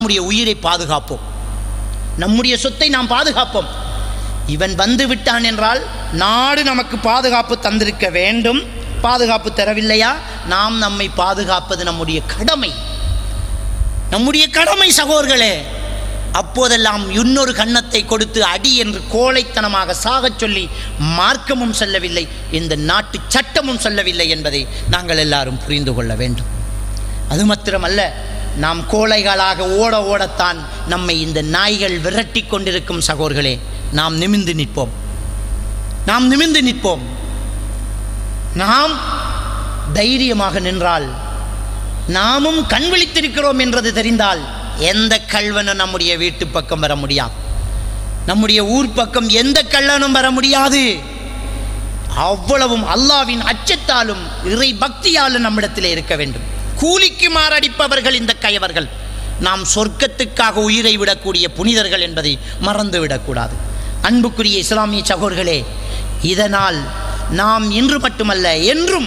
நம்முடைய உயிரை பாதுகாப்போம் நம்முடைய சொத்தை நாம் பாதுகாப்போம் இவன் வந்து விட்டான் என்றால் நாடு நமக்கு பாதுகாப்பு தந்திருக்க வேண்டும் பாதுகாப்பு தரவில்லையா நாம் நம்மை பாதுகாப்பது நம்முடைய கடமை நம்முடைய கடமை சகோதர்களே அப்போதெல்லாம் இன்னொரு கன்னத்தை கொடுத்து அடி என்று கோழைத்தனமாக சாகச் சொல்லி மார்க்கமும் சொல்லவில்லை இந்த நாட்டு சட்டமும் சொல்லவில்லை என்பதை நாங்கள் எல்லாரும் புரிந்து கொள்ள வேண்டும் அது மாத்திரமல்ல நாம் கோழைகளாக ஓட ஓடத்தான் நம்மை இந்த நாய்கள் விரட்டி கொண்டிருக்கும் சகோர்களே நாம் நிமிந்து நிற்போம் நாம் நிமிந்து நிற்போம் நாம் தைரியமாக நின்றால் நாமும் கண் விழித்திருக்கிறோம் என்றது தெரிந்தால் எந்த கல்வனும் நம்முடைய வீட்டு பக்கம் வர முடியாது நம்முடைய ஊர் பக்கம் எந்த கள்ளனும் வர முடியாது அவ்வளவும் அல்லாவின் அச்சத்தாலும் இறை பக்தியாலும் நம்மிடத்தில் இருக்க வேண்டும் கூலிக்கு மாரடிப்பவர்கள் இந்த கயவர்கள் நாம் சொர்க்கத்துக்காக உயிரை விடக்கூடிய புனிதர்கள் என்பதை மறந்து விடக்கூடாது அன்புக்குரிய இஸ்லாமிய சகோர்களே இதனால் நாம் இன்று மட்டுமல்ல என்றும்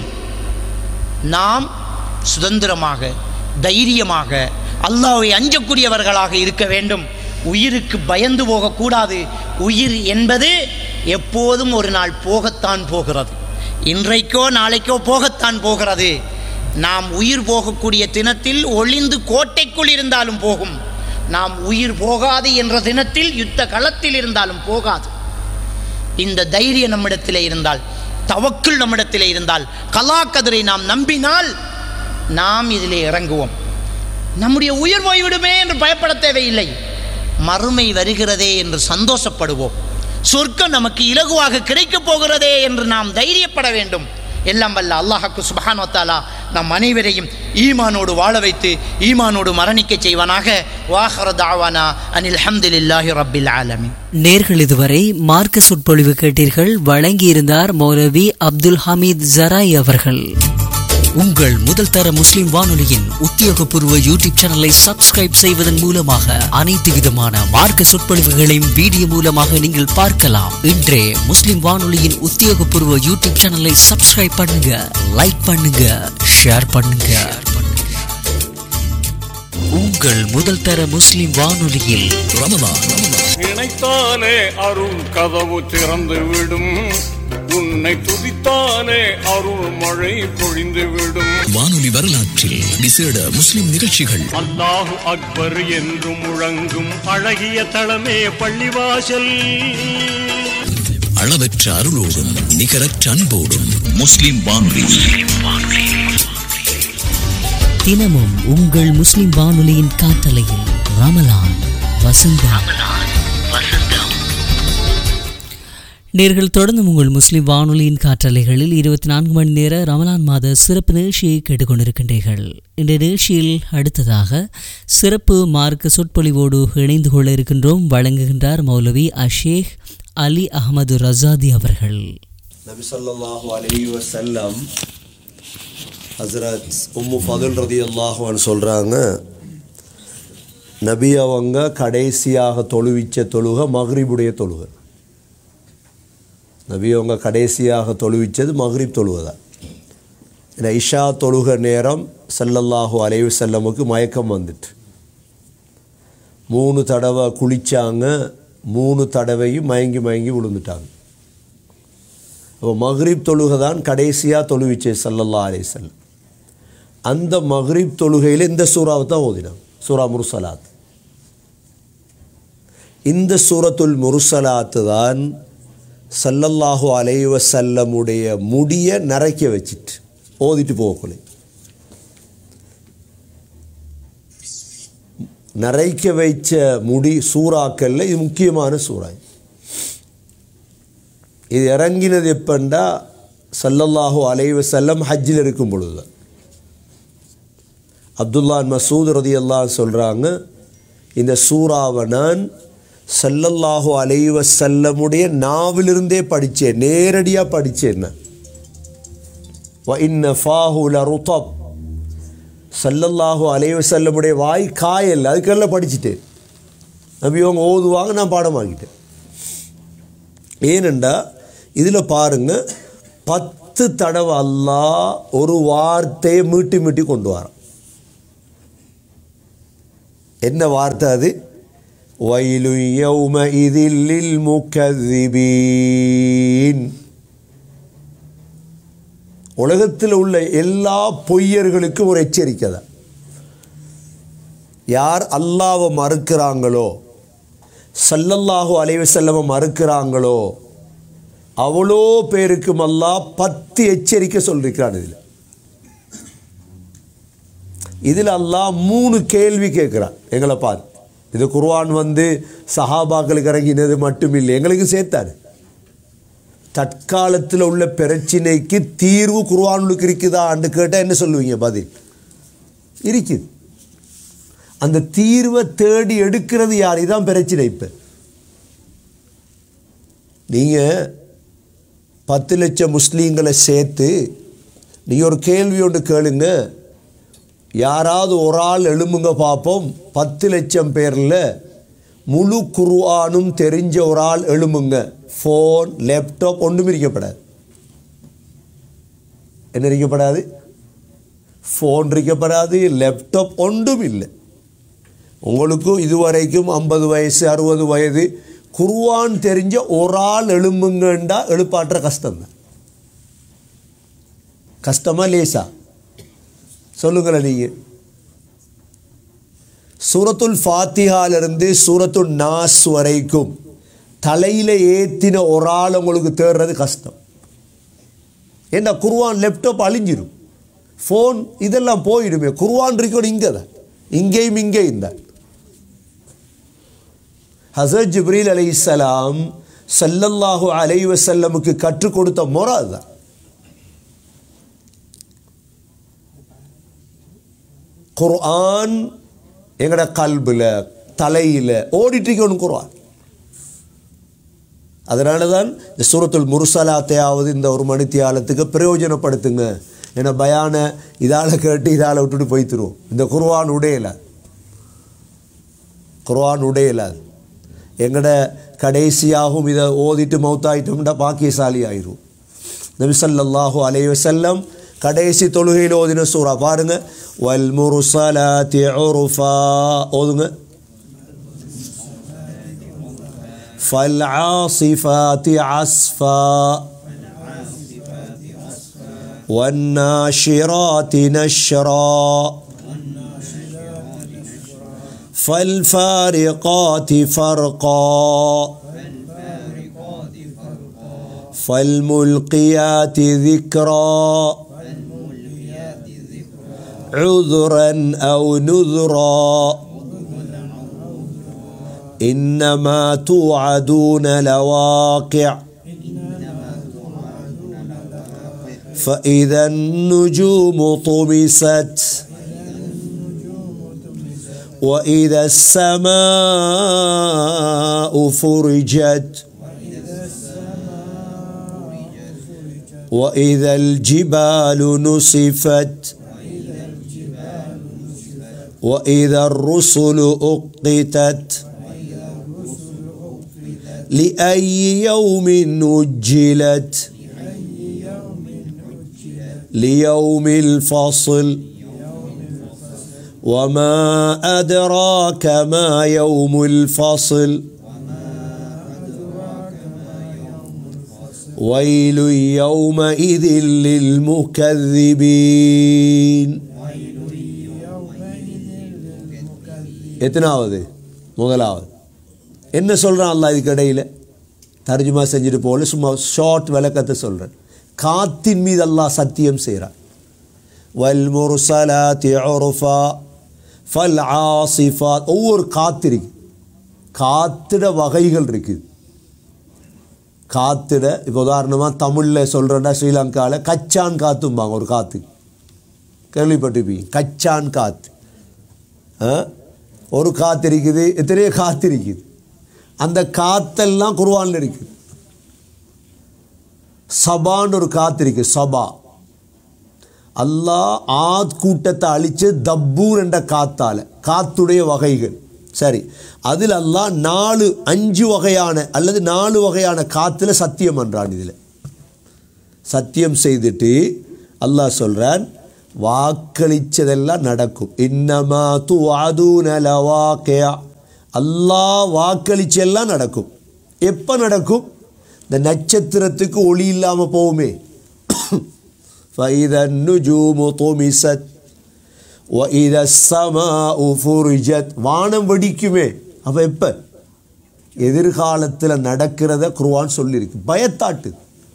நாம் சுதந்திரமாக தைரியமாக அல்லாஹ்வை அஞ்சக்கூடியவர்களாக இருக்க வேண்டும் உயிருக்கு பயந்து போகக்கூடாது உயிர் என்பது எப்போதும் ஒரு நாள் போகத்தான் போகிறது இன்றைக்கோ நாளைக்கோ போகத்தான் போகிறது நாம் உயிர் போகக்கூடிய தினத்தில் ஒளிந்து கோட்டைக்குள் இருந்தாலும் போகும் நாம் உயிர் போகாது என்ற தினத்தில் யுத்த களத்தில் இருந்தாலும் போகாது இந்த தைரியம் நம்மிடத்திலே இருந்தால் தவக்குள் நம்மிடத்திலே இருந்தால் கலாக்கதிரை நாம் நம்பினால் நாம் இதிலே இறங்குவோம் நம்முடைய உயிர் போய்விடுமே என்று பயப்பட தேவையில்லை மறுமை வருகிறதே என்று சந்தோஷப்படுவோம் சொர்க்கம் நமக்கு இலகுவாக கிடைக்கப் போகிறதே என்று நாம் தைரியப்பட வேண்டும் எல்லாம் வல்ல அல்லாஹாக்கு சுபஹானோ தாலா நம் அனைவரையும் ஈமானோடு வாழ வைத்து ஈமானோடு மரணிக்க செய்வானாக வாஹர தாவானா அனில் ஹம்துலில்லாஹி ரப்பில் ஆலமீன் நேர்கள் இதுவரை மார்க்க சொற்பொழிவு கேட்டீர்கள் வழங்கியிருந்தார் மௌலவி அப்துல் ஹமீத் ஜராய் அவர்கள் உங்கள் முதல் தர முஸ்லிம் வானொலியின் உத்தியோகபூர்வ யூடியூப் சேனலை சப்ஸ்கிரைப் செய்வதன் மூலமாக அனைத்து விதமான மார்க்க சொற்பொழிவுகளையும் வீடியோ மூலமாக நீங்கள் பார்க்கலாம் இன்றே முஸ்லிம் வானொலியின் உத்தியோகபூர்வ யூடியூப் சேனலை சப்ஸ்கிரைப் பண்ணுங்க லைக் பண்ணுங்க ஷேர் பண்ணுங்க உங்கள் முதல் தர முஸ்லிம் வானொலியில் ரமதான் நினைத்தாலே அருள் கதவு திறந்து விடும் உன்னை துதித்தாலே அருள் மழை பொழிந்து விடும் வானொலி வரலாற்றில் விசேட முஸ்லிம் நிகழ்ச்சிகள் அல்லாஹு அக்பர் என்று முழங்கும் அழகிய தளமே பள்ளிவாசல் அளவற்ற அருளோடும் நிகரற்ற அன்போடும் முஸ்லிம் வானொலி தினமும் உங்கள் முஸ்லிம் வானொலியின் காற்றலையில் ரமலான் வசந்தம் நேர்கள் தொடர்ந்து உங்கள் முஸ்லிம் வானொலியின் காற்றலைகளில் இருபத்தி நான்கு மணி நேர ரமலான் மாத சிறப்பு நிகழ்ச்சியை கேட்டுக்கொண்டிருக்கின்றீர்கள் இந்த நிகழ்ச்சியில் அடுத்ததாக சிறப்பு மார்க்க சொற்பொழிவோடு இணைந்து கொள்ள இருக்கின்றோம் வழங்குகின்றார் மௌலவி அஷேக் அலி அகமது ரசாதி அவர்கள் நபி ஸல்லல்லாஹு அலைஹி வஸல்லம் ஹஸ்ரத் உம்மு ஃபதுல் ரதியல்லாஹு அன்ஹு சொல்கிறாங்க நபி அவங்க கடைசியாக தொழுவிச்ச தொழுக மக்ரிபுடைய தொழுக நபி அவங்க கடைசியாக தொழுவிச்சது மக்ரிப் தொழுகை தான் ஏன்னா இஷா தொழுக நேரம் ஸல்லல்லாஹு அலைஹி வஸல்லமுக்கு மயக்கம் வந்துட்டு மூணு தடவை குளிச்சாங்க மூணு தடவையும் மயங்கி மயங்கி விழுந்துட்டாங்க அப்போ மஹ்ரிப் தொழுகை தான் கடைசியாக தொழுவிச்சு சல்லல்லா அலிசல்லம் அந்த மஹ்ரிப் தொழுகையில் இந்த சூறாவை தான் ஓதினாங்க சூரா முருசலாத் இந்த சூரத்துல் முருசலாத்து தான் சல்லல்லாஹு அலைஹி வஸல்லமுடைய முடிய நரைக்க வச்சிட்டு ஓதிட்டு போகக்குள்ளே நரைக்க வைச்ச முடி சூறாக்கல்ல இது முக்கியமான சூறா இது. இது இறங்கினது எப்பண்டா சல்லல்லாஹு அலைஹி வஸல்லம் ஹஜ்ஜில் இருக்கும் பொழுது தான். அப்துல்லான் மசூத் ரதி அல்லாஹ் சொல்கிறாங்க இந்த சூறாவை நான் சல்லல்லாஹு அலைஹி வஸல்லமுடைய நாவிலிருந்தே படித்தேன் நேரடியாக படித்தேன் நான் வ இன்ன ஃபாஹு லருதப் சல்லல்லாஹு அலைஹி வஸல்லமுடைய வாய் காயல் அதுக்கெல்லாம் படிச்சுட்டேன் நபி அவங்க ஓதுவாங்க நான் பாடமாக்கிட்டேன் ஏனெண்டா இதில் பாருங்க பத்து தடவை அல்லாஹ் ஒரு வார்த்தையை மீட்டி மீட்டி கொண்டு வரான் என்ன வார்த்தை அது வயலு யௌம இதில் முக்கதிபீன் உலகத்தில் உள்ள எல்லா பொய்யர்களுக்கும் ஒரு எச்சரிக்கை தான் யார் அல்லாவை மறுக்கிறாங்களோ சல்லல்லாஹு அலைவசல்லம மறுக்கிறாங்களோ அவ்வளோ பேருக்கும் அல்லாஹ் பத்து எச்சரிக்கை சொல்லியிருக்கிறான் இதில் இதில் அல்லாஹ் மூணு கேள்வி கேட்குறான் எங்களை பார் இது குர்ஆன் வந்து சஹாபாக்களுக்கு இறங்கினது மட்டும் இல்லை எங்களுக்கு சேர்த்தாரு தற்காலத்தில் உள்ள பிரச்சினைக்கு தீர்வு குர்ஆனுக்கு இருக்குதான்னு கேட்டால் என்ன சொல்லுவீங்க பதில் இருக்குது அந்த தீர்வை தேடி எடுக்கிறது யார் இதான் பிரச்சனை இப்போ நீங்கள் பத்து லட்சம் முஸ்லீம்களை சேர்த்து நீங்கள் ஒரு கேள்வி ஒன்று கேளுங்க யாராவது ஒரு ஆள் எழும்புங்க பார்ப்போம் பத்து லட்சம் பேரில் முழு குர்ஆனும் தெரிஞ்ச ஒரு ஆள் எழும்புங்க ஃபோன் லேப்டாப் ஒன்றும் இருக்கப்படாது என்ன இருக்கப்படாது ஃபோன் இருக்கப்படாது லேப்டாப் ஒன்றும் இல்லை உங்களுக்கும் இதுவரைக்கும் ஐம்பது வயசு அறுபது வயது குர்ஆன் தெரிஞ்ச ஒரு ஆள் எழும்புங்கண்டா எழுப்பாற்ற கஷ்டம்தான் கஷ்டமா லேசா சொல்லுங்களேன் நீங்கள் சூரத்துல் ஃபாத்திஹாலிருந்து சூரத்துல் நாஸ் வரைக்கும் தலையில் ஏற்றின ஒரு ஆள் உங்களுக்கு தேடுறது கஷ்டம் ஏன்னா குர்வான் லேப்டாப் அழிஞ்சிரும் ஃபோன் இதெல்லாம் போயிடுமே குர்வான் இருக்கணும் இங்கே தான் இங்கேயும் இங்கேயும் தான் ஹசரத் ஜிப்ரீல் அலை இஸ்லாம் சல்லல்லாஹு அலை வசல்லமுக்கு கற்றுக் கொடுத்த முறை அதுதான் குர்ஆன் எங்கட கல்பில் தலையில் ஓடிட்டுருக்கணும் குர்ஆன் அதனால தான் இந்த சூரத்துல் முருசலாத்தையாவது இந்த ஒரு மணித்தியாலத்துக்கு பிரயோஜனப்படுத்துங்க ஏன்னா பயான இதால் கேட்டு இதால் விட்டுட்டு போய்த்துருவோம் இந்த குர்ஆன் உடையல குர்ஆன் உடையல எங்கட கடைசியாகவும் இதை ஓதிட்டு மௌத்தாயிட்டோம்னா பாக்கியசாலி ஆயிரும் நபி ஸல்லல்லாஹு அலைஹி வஸல்லம் கடைசி தொழுகையில் ஓதின சூறா பாருங்க வல் முருசலாத்தி உருஃபா ஓதுங்க فالعاصفات عصفا والناشرات نشرا فالفارقات فرقا فالملقيات ذكرا عذرا أو نذرا إنما توعدون لواقع فإذا النجوم طمست وإذا السماء فرجت وإذا الجبال نصفت وإذا الرسل أقتت لأي يوم أجلت ليوم الفصل وما أدراك ما يوم الفصل ويل يومئذ للمكذبين எத்தனாவது முதலாவது என்ன சொல்கிறான் அல்லா இதுக்கு இடையில் தர்ஜுமா செஞ்சுட்டு போல சும்மா ஷார்ட் விளக்கத்தை சொல்கிறேன் காத்தின் மீது அல்லாஹ் சத்தியம் செய்கிறான் வல் முர்சலாத்தி உருஃபா ஃபல் ஆசிஃபா ஒவ்வொரு காத்து இருக்கு காத்திட வகைகள் இருக்குது காத்திட இப்போ உதாரணமாக தமிழில் சொல்கிறேன்னா ஸ்ரீலங்காவில் கச்சான் காத்தும்பாங்க ஒரு காற்று கேள்விப்பட்டிருப்பீங்க கச்சான் காற்று ஆ? ஒரு காற்று இருக்குது எத்தனையோ காற்று இருக்குது அந்த காத்தெல்லாம் குர்ஆன்ல இருக்குது சபான்னு ஒரு காற்று இருக்குது சபா அல்லாஹ் ஆத் கூட்டத்தை அழிச்சு தப்பூர் என்ற காத்தால காத்துடைய வகைகள் சரி அதில் அல்லாஹ் நாலு அஞ்சு வகையான அல்லது நாலு வகையான காத்துல சத்தியம் என்றான் இதில் சத்தியம் செய்துட்டு அல்லாஹ் சொல்கிறான் வாக்களிச்சதெல்லாம் நடக்கும் இன்னமா து அதுனலவாக்கையா அல்லாஹ் வாக்களிச்செல்லாம் நடக்கும் எப்போ நடக்கும் இந்த நட்சத்திரத்துக்கு ஒளி இல்லாமல் போகுமே فإذا النجوم طمست وإذا السماء فرجت வானம் வெடிக்குமே அப்போ எப்போ எதிர்காலத்தில் நடக்கிறத குர்ஆன் சொல்லியிருக்கு பயத்தாட்டு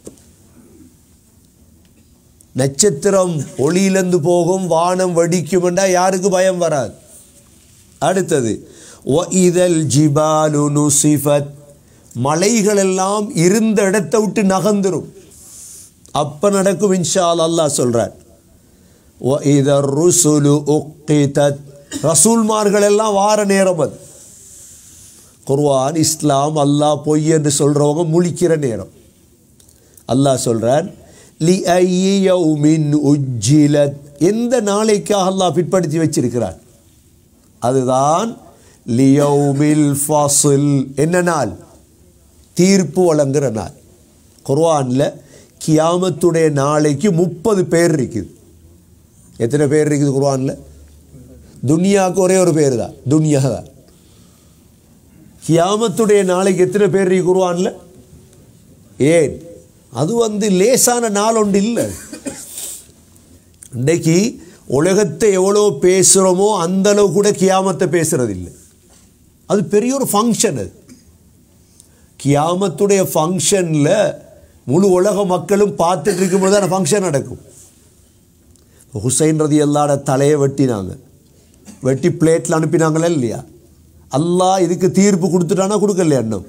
நட்சத்திரம் ஒளியிலிருந்து போகும் வானம் வெடிக்குமெண்டா யாருக்கு பயம் வராது அடுத்தது இதழ் ஜிபாலு நுசிஃபத் மலைகள் எல்லாம் இருந்த இடத்தை விட்டு நகர்ந்துரும் அப்ப நடக்கும் இன்ஷா அல்லாஹ் சொல்றார் இதர் ருசுலு உக்கிதத் ரசூல்மார்கள் எல்லாம் வார நேரம் அது குர்ஆன் இஸ்லாம் அல்லாஹ் பொய் என்று சொல்றவங்க முழிக்கிற நேரம் அல்லாஹ் சொல்றான் லி ஐயௌமின் உஜ்ஜிலத் எந்த நாளைக்காக அல்லாஹ் பிற்படுத்தி வச்சிருக்கிறார் அதுதான் லியௌமில் ஃபாசில் என்ன நாள் தீர்ப்பு வழங்குற நாள் குர்ஆனில் கியாமத்துடைய நாளைக்கு முப்பது பேர் இருக்குது எத்தனை பேர் இருக்குது குர்ஆனில் துனியாவுக்கு ஒரே ஒரு பேர் தான் துனியா தான் கியாமத்துடைய நாளைக்கு எத்தனை பேர் இருக்கு குர்ஆனில் ஏன் அது வந்து லேசான நாள் ஒன்று இல்லை இன்றைக்கு உலகத்தை எவ்வளோ பேசுகிறோமோ அந்த அளவு கூட கியாமத்தை பேசுறது இல்லை அது பெரிய ஒரு ஃபங்க்ஷன் அது கியாமத்துடைய ஃபங்க்ஷனில் முழு உலக மக்களும் பார்த்துட்டு இருக்கும்போது அந்த ஃபங்க்ஷன் நடக்கும் ஹுசைன் ரதி அல்லாட தலையை வெட்டினாங்க வெட்டி பிளேட்டில் அனுப்பினாங்களா இல்லையா அல்லாஹ் இதுக்கு தீர்ப்பு கொடுத்துட்டானா கொடுக்கலையா இன்னும்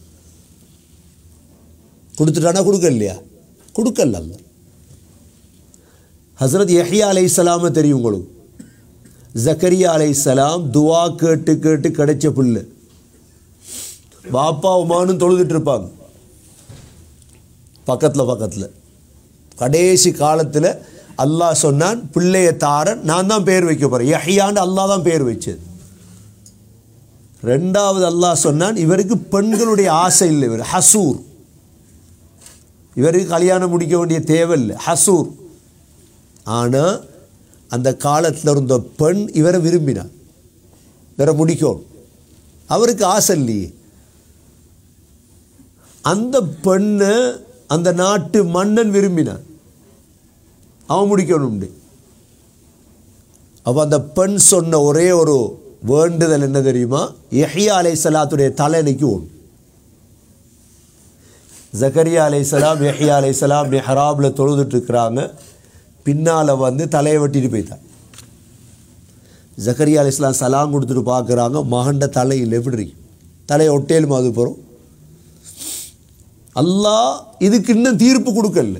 கொடுத்துட்டானா கொடுக்கலையா கொடுக்கல அல்ல ஹசரத் யஹ்யா அலை சலாம தெரியும் உங்களுக்கு ஜக்கரியா அலை சலாம் துவா கேட்டு கேட்டு கிடைச்ச புல்லு பாப்பா உமானும் தொழுதுட்டு இருப்பாங்க பக்கத்தில் பக்கத்தில் கடைசி காலத்தில் அல்லாஹ் சொன்னான் பிள்ளைய தாரன் நான் தான் பேர் வைக்க போகிறேன் யஹ்யான்னு அல்லாஹ் தான் பேர் வச்சது ரெண்டாவது அல்லாஹ் சொன்னான் இவருக்கு பெண்களுடைய ஆசை இல்லை இவர் ஹசூர் இவருக்கு கல்யாணம் முடிக்க வேண்டிய தேவை இல்லை ஹசூர் ஆனால் அந்த காலத்தில் இருந்த பெண் இவரை விரும்பினார் இவரை முடிக்கணும் அவருக்கு ஆசை இல்லையே அந்த பெண்ணை அந்த நாட்டு மன்னன் விரும்பினான் அவன் முடிக்கணும்னு அப்போ அந்த பெண் சொன்ன ஒரே ஒரு வேண்டுதல் என்ன தெரியுமா யஹ்யா அலை சலாத்துடைய தலையணைக்கு ஓடும் ஜக்கரியா அலை சலாம் யஹ்யா அலை சலாம் மெஹராபில் தொழுதுட்டு இருக்கிறாங்க பின்னால் வந்து தலையை வெட்டிட்டு போய்த்தான் ஜக்கரியா அலை சலாம் சலாம் கொடுத்துட்டு பார்க்குறாங்க மகண்ட தலையில் எப்படி இருக்கு தலையை ஒட்டேலும் அது போகிறோம் அல்லாஹ் இதுக்கு இன்னும் தீர்ப்பு கொடுக்கல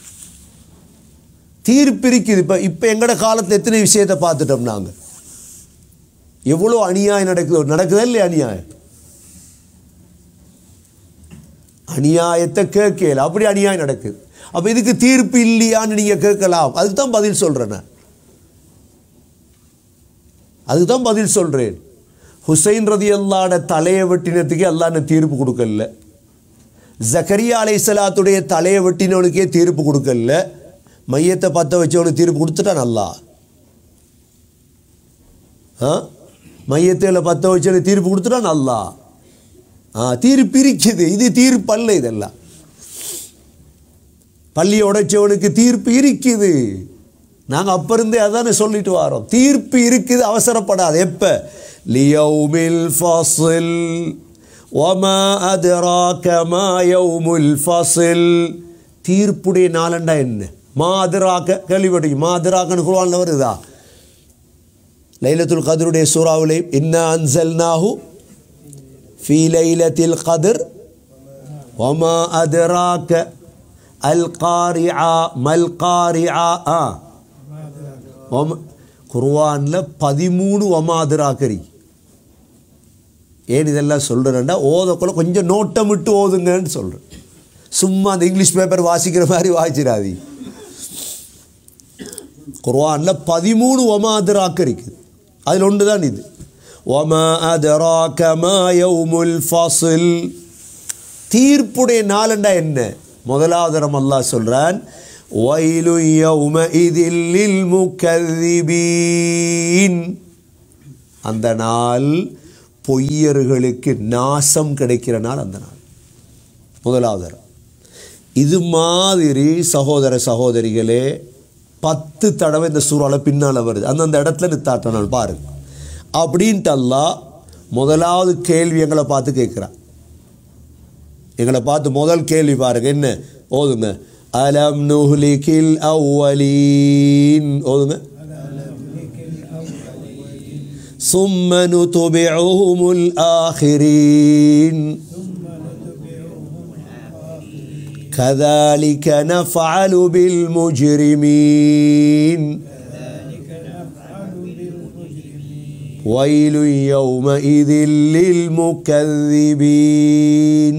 தீர்ப்பு இருக்குது இப்போ இப்போ எங்கட காலத்தில் எத்தனை விஷயத்தை பார்த்துட்டோம் நாங்கள் எவ்வளோ அநியாயம் நடக்குது நடக்குதா இல்லையா அநியாயம் அநியாயத்தை கேட்கல அப்படி அநியாயம் நடக்குது அப்போ இதுக்கு தீர்ப்பு இல்லையான்னு நீங்கள் கேட்கலாம் அதுக்கு தான் பதில் சொல்கிறேன் நான் அதுக்கு தான் பதில் சொல்கிறேன் ஹுசைன் ரதி அல்லாட தலையை வெட்டினத்துக்கே அல்லாஹ் இன்னும் தீர்ப்பு கொடுக்கல ஜக்கரியா அலை சலாத்துடைய தலையை வெட்டினவனுக்கே தீர்ப்பு கொடுக்கல மையத்தை பற்ற வச்சவனுக்கு தீர்ப்பு கொடுத்துட்டான் நல்லா ஆ மையத்தில் பற்ற வச்சவனுக்கு தீர்ப்பு கொடுத்துட்டான் நல்லா ஆ தீர்ப்பு இருக்குது இது தீர்ப்பு அல்ல இதெல்லாம் பள்ளி உடைச்சவனுக்கு தீர்ப்பு இருக்குது நாங்கள் அப்போ இருந்தே அதானே சொல்லிட்டு வரோம் தீர்ப்பு இருக்குது அவசரப்படாது எப்போ லியௌமில் ஃபாசில் ஒமா அதுராக மா யௌமுல் ஃபாசில் தீர்ப்புடைய நாளண்டா என்ன மாதிராக்க கேள்விப்பட்டீங்க மாதிராக்கன்னு குருவான்ல வருதா லைலத்துல் கதருடைய சூறாவிலே இன்னா அன்சல்நாஹு ஃபீ லைலத்தில் கதிர் ஒமா அதுராக்க அல் காரிஆ மல் காரிஆ ஆ ஒம குர்வானில் பதிமூணு ஒமாதிராக்கரி ஏன் இதெல்லாம் சொல்கிறேன்டா ஓதக்குள்ள கொஞ்சம் நோட்டம் விட்டு ஓதுங்கன்னு சொல்கிறேன் சும்மா அந்த இங்கிலீஷ் பேப்பர் வாசிக்கிற மாதிரி வாசிச்சிடாதி குர்வானில் பதிமூணு ஒமாதிராக்கு இருக்குது அதில் ஒன்று தான் இது ஒமா அதராக மா யௌமுல் ஃபாசில் தீர்ப்புடைய நாளண்டா என்ன முதலாவது ரம் அல்லாஹ் சொல்றான் ويل يومئذ للمكذبين அந்த நாள் பொய்யர்களுக்கு நாசம் கிடைக்கிற நாள் அந்த நாள் முதலாவது தரம். இது மாதிரி சகோதர சகோதரிகளே பத்து தடவை இந்த சூறால பின்னால் வருது அந்தந்த இடத்துல நித்தாட்ட நான் பாருங்க அப்படின்ட்டு அல்லாஹ் முதலாவது கேள்வி எங்களை பார்த்து கேட்குறான் எங்களை பார்த்து முதல் கேள்வி பாருங்க என்ன ஓதுங்க அலம் நுஹ்லிகில் அவ்வலீன் ஓதுங்க ثم نتبعهم الآخرين كذلك نفعل بالمجرمين ويل يومئذ للمكذبين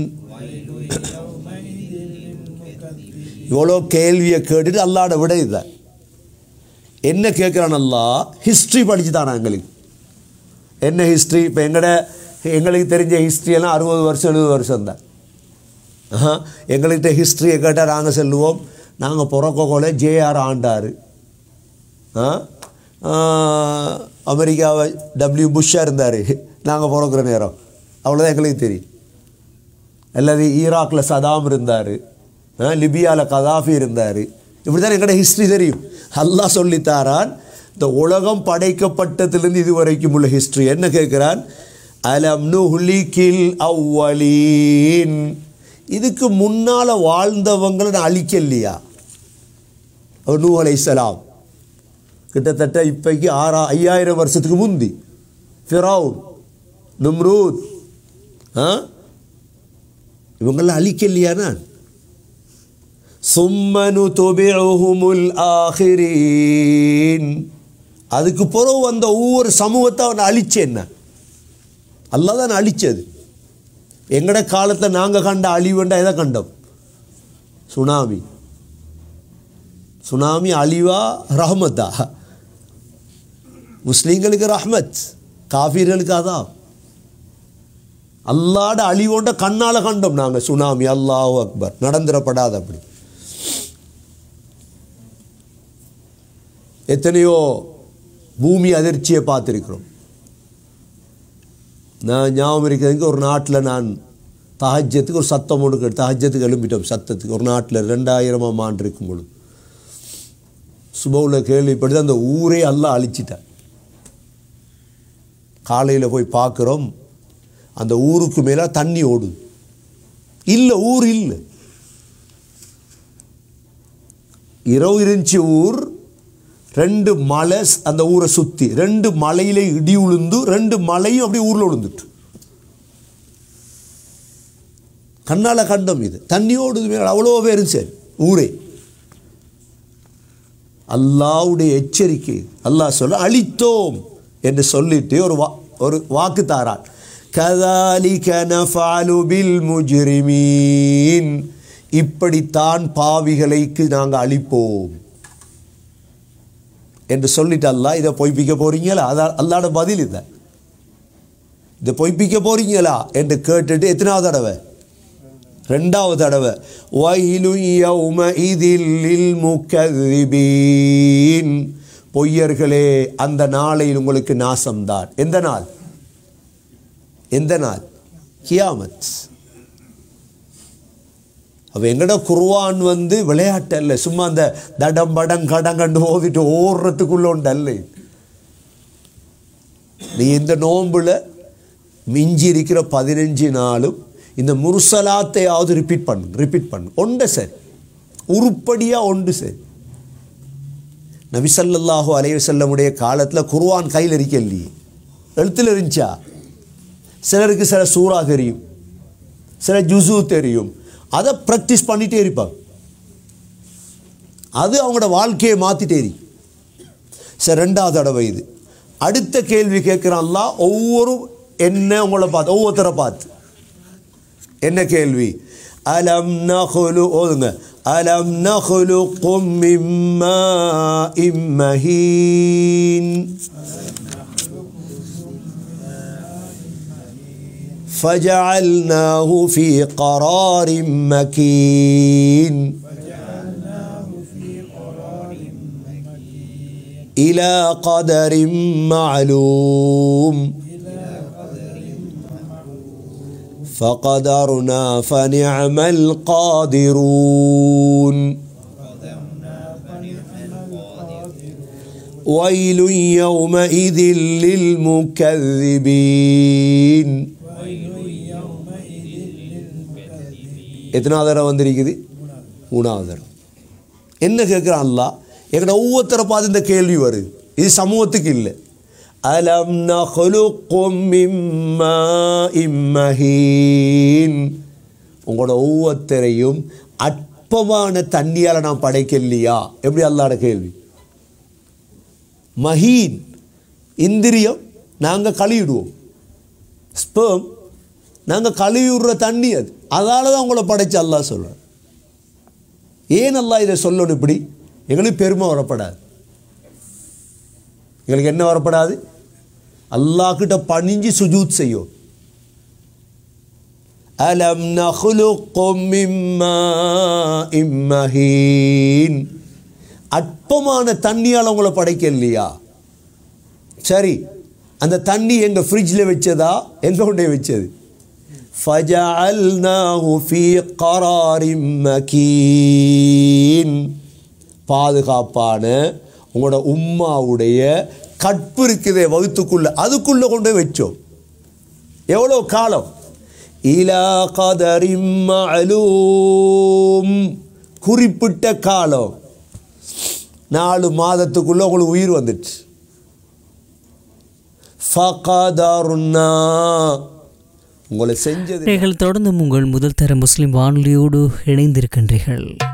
இவ்வளோ கேள்வியை கேட்டுட்டு அல்லாட விட இதுதான் என்ன கேட்குறான் அல்லா ஹிஸ்ட்ரி படிச்சு தானா எங்களுக்கு என்ன ஹிஸ்ட்ரி இப்போ எங்கட எங்களுக்கு தெரிஞ்ச history எல்லாம் அறுபது வருஷம் எழுபது வருஷம் தான் ஆஹா, எங்கள்கிட்ட ஹிஸ்ட்ரியை கேட்டால் நாங்கள் சொல்லுவோம் நாங்கள் பிறக்கோல ஜேஆர் ஆண்டார் ஆ ஆ, அமெரிக்காவை டபிள்யூ புஷ்ஷாக இருந்தார் நாங்கள் பிறக்கிற நேரம் அவ்வளோதான் எங்களுக்கு தெரியும் அல்லது ஈராக்கில் சதாம் இருந்தார் லிபியாவில் கதாஃபி இருந்தார் இப்படி தான் எங்களோட ஹிஸ்ட்ரி தெரியும் அல்லாஹ் சொல்லித்தாரான் இந்த உலகம் படைக்கப்பட்டதிலிருந்து இது வரைக்கும் உள்ள ஹிஸ்ட்ரி என்ன கேட்குறான் அலம் நுஹ்லிகில் அவ்வலீன் இதுக்கு முன்னால் வாழ்ந்தவங்களை நான் அழிக்கலையா அவர் நூ அலைஹிஸ்ஸலாம் கிட்டத்தட்ட இப்போக்கு ஆறா ஐயாயிரம் வருஷத்துக்கு முந்தி ஃபிரௌன் நும்ரூத் ஆ இவங்கெல்லாம் அழிக்கலையா நான் சும்மனு தொபிழுஹுமுல் ஆஹிரீன் அதுக்கு பிறகு வந்த ஒவ்வொரு சமூகத்தை அவனை அழிச்சேன் நான் அல்லாஹ் தான் அழிச்சது எங்கட காலத்தில் நாங்கள் கண்ட அழிவுண்டா எதை கண்டோம் சுனாமி சுனாமி அழிவா ரஹமத்தா முஸ்லீம்களுக்கு ரஹ்மத் காஃபீர்களுக்கு அதான் அல்லாட அழிவோண்ட கண்ணால் கண்டோம் நாங்கள் சுனாமி அல்லாஹ் அக்பர் நடந்துடப்படாது அப்படி எத்தனையோ பூமி அதிர்ச்சியை பார்த்துருக்கிறோம் நான் ஞாபகம் இருக்கிறதுக்கு ஒரு நாட்டில் நான் தஹஜத்துக்கு ஒரு சத்தம் ஒன்று கேட்டு தஹஜத்துக்கு எழும்பிட்டோம் சத்தத்துக்கு ஒரு நாட்டில் ரெண்டாயிரமாம் ஆண்டு இருக்கும் பொழுது சுபவில் கேள்விப்பட்டு அந்த ஊரே எல்லாம் அழிச்சிட்டேன் காலையில் போய் பார்க்குறோம் அந்த ஊருக்கு மேலே தண்ணி ஓடுது இல்லை ஊர் இல்லை இரவு இருந்துச்சு ஊர் ரெண்டு மலை ஸ்- அந்த ஊரை சுற்றி ரெண்டு மலையில இடி உளுந்து ரெண்டு மலையும் அப்படியே ஊரில் விழுந்துட்டு கண்ணால் கண்டம் இது தண்ணி ஓடுது மேலே அவ்வளோ பேரும் சரி ஊரே அல்லாவுடைய எச்சரிக்கை அல்லாஹ் சொல்ல அழித்தோம் என்று சொல்லிட்டு ஒரு வா ஒரு வாக்கு தாரான் கதாலிக நஃபாலு பில் முஜ்ரிமீன் இப்படித்தான் பாவிகளைக்கு நாங்கள் அழிப்போம் என்று சொல்லிட்டு அல்லாஹ் இதை பொய்ப்பிக்க போறீங்களா அதான் அல்லாட பதில் இதை இதை பொய்ப்பிக்க போறீங்களா என்று கேட்டுட்டு எத்தனாவது தடவை ரெண்டாவது தடவை வயலு யௌமஇதில் லில் முக்கذிபீன் பொய்யர்களே அந்த நாளையில் உங்களுக்கு நாசம்தான் எந்த நாள் எந்த நாள் கியாமத் அப்போ எங்கட குர்வான் வந்து விளையாட்டு அல்ல சும்மா அந்த தடம் படம் கடங்கண்டு ஓதிட்டு ஓடுறதுக்குள்ள ஒன்று அல்ல இது. நீ இந்த நோன்புல மிஞ்சி இருக்கிற பதினஞ்சு நாளும் இந்த முர்சலாத்தையாவது ரிப்பீட் பண்ணு ரிப்பீட் பண்ணு ஒன்று சரி உருப்படியாக ஒன்று சரி நபிசல்லாஹு அலைவசல்லமுடைய காலத்தில் குர்ஆன் கையில் இருக்க இல்லையே எழுத்தில் இருந்துச்சா சிலருக்கு சில சூறா தெரியும் சில ஜுசு தெரியும் அதை ப்ராக்டிஸ் பண்ணிகிட்டே இருப்பாங்க அது அவங்களோட வாழ்க்கையை மாற்றிட்டே இருக்கு சரி ரெண்டாவது தடவை இது அடுத்த கேள்வி கேட்குறான்ல ஒவ்வொரு என்ன உங்களை பார்த்து ஒவ்வொருத்தரை பார்த்து என்ன கேள்வி அலம் நகுலு ஓதுங்க அலம் நகுலு மிம்மா இம்மஹீன் فجعلناه في قرار مكين إلى قدر معلوم فقدرنا فنعم القادرون ويل يومئذ للمكذبين எத்தனாவது தடவை வந்திருக்குது மூணாவது தடவை என்ன கேட்குறான் அல்லாஹ் எங்கட ஒவ்வொருத்தரை பார்த்து இந்த கேள்வி வருது இது சமூகத்துக்கு இல்லை அலம் நஹ்லுக்கும் மிம்மா இம்மஹீன் உங்களோட ஒவ்வொருத்தரையும் அற்பமான தண்ணியால் நான் படைக்கலையா எப்படி அல்லாட கேள்வி மஹீன் இந்திரியம் நாங்கள் கழுவிடுவோம் ஸ்பெர்ம் நாங்கள் கழுவி விடுற தண்ணி அது அதால தான் உங்களை படைச்சு அல்லாஹ் சொல்கிறேன் ஏன் அல்லாஹ் இதை சொல்லணும் இப்படி எங்களுக்கு பெருமை வரப்படாது எங்களுக்கு என்ன வரப்படாது அல்லாஹ் கிட்ட பணிஞ்சு சுஜூத் செய்யும் அலம் நஹ்லுக்கும் மிம்மா இம்மஹீன் அற்பமான தண்ணியால் உங்களை படைக்க இல்லையா சரி அந்த தண்ணி எங்கள் ஃப்ரிட்ஜில் வச்சதா எங்கே கொண்டே வச்சது فَجَعَلْنَاهُ فِي قَرَارٍ مَكِينٍ பாதுகாப்பான உங்களோட உம்மாவுடைய கற்பு இருக்குதே வகுத்துக்குள்ள அதுக்குள்ள கொண்டு போய் வச்சோம் எவ்வளோ காலம் இலா கதரிம் மஅலூம் குறிப்பிட்ட காலம் நாலு மாதத்துக்குள்ள உங்களுக்கு உயிர் வந்துச்சு ஃபகதர்னா உங்களை செஞ்சது நீங்கள் தொடர்ந்து உங்கள் முதல் தர முஸ்லிம் வானொலியோடு இணைந்திருக்கின்றீர்கள்